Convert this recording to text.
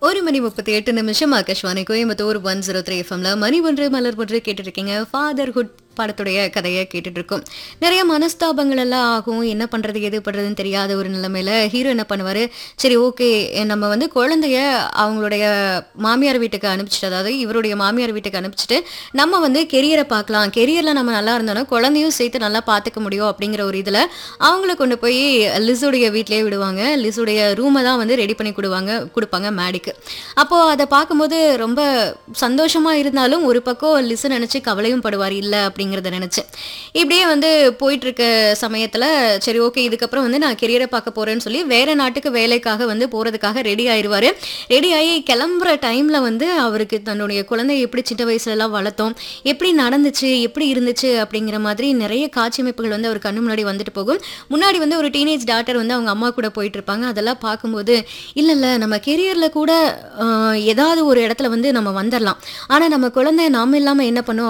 ஒரு மணி முப்பத்தி எட்டு நிமிஷம் Akashvani Coimbatore one zero three எஃப்எம்ல மணி ஒன்று மலர் ஒன்று கேட்டுட்டு இருக்கீங்க ஃபாதர்ஹுட் படத்துடைய கதையை கேட்டுட்டு இருக்கோம் நிறைய மனஸ்தாபங்கள் எல்லாம் ஆகும் என்ன பண்றது எது பண்றதுன்னு தெரியாத ஒரு நிலைமையில ஹீரோ என்ன பண்ணுவாரு சரி ஓகே நம்ம வந்து குழந்தைய அவங்களுடைய மாமியார் வீட்டுக்கு அனுப்பிச்சிட்டு அதாவது இவருடைய மாமியார் வீட்டுக்கு அனுப்பிச்சிட்டு நம்ம வந்து கெரியரை பார்க்கலாம் கெரியர்ல நம்ம நல்லா இருந்தோம்னா குழந்தையும் சேர்த்து நல்லா பார்த்துக்க முடியும் அப்படிங்கிற ஒரு இதுல அவங்கள கொண்டு போய் லிஸுடைய வீட்டிலேயே விடுவாங்க லிஸுடைய ரூமை தான் வந்து ரெடி பண்ணி கொடுவாங்க கொடுப்பாங்க மேடிக்கு அப்போ அதை பார்க்கும்போது ரொம்ப சந்தோஷமா இருந்தாலும் ஒரு பக்கம் லிசு நினைச்சு கவலையும் படுவார் இல்லை அப்படிங்கிறத நினைச்சேன் இப்படியே வந்து போயிட்டு இருக்க சமயத்துல சரி ஓகே இதுக்கப்புறம் வந்து நான் கெரியரை பார்க்க போறேன்னு சொல்லி வேற நாட்டுக்கு வேலைக்காக வந்து போறதுக்காக ரெடி ஆயிருவாரு ரெடி ஆகி கிளம்புற டைம்ல வந்து அவருக்கு தன்னுடைய குழந்தைய எப்படி சின்ன வயசுல எல்லாம் வளர்த்தோம் எப்படி நடந்துச்சு எப்படி இருந்துச்சு அப்படிங்கிற மாதிரி நிறைய காட்சி அமைப்புகள் வந்து அவர் கண்ணு முன்னாடி வந்துட்டு போகும் முன்னாடி வந்து ஒரு டீனேஜ் டாக்டர் வந்து அவங்க அம்மா கூட போயிட்டு இருப்பாங்க அதெல்லாம் பார்க்கும்போது இல்ல இல்ல நம்ம கெரியர்ல கூட ஆஹ், ஏதாவது ஒரு இடத்துல வந்து நம்ம வந்துடலாம் ஆனா நம்ம குழந்தை நாம இல்லாம என்ன பண்ணும்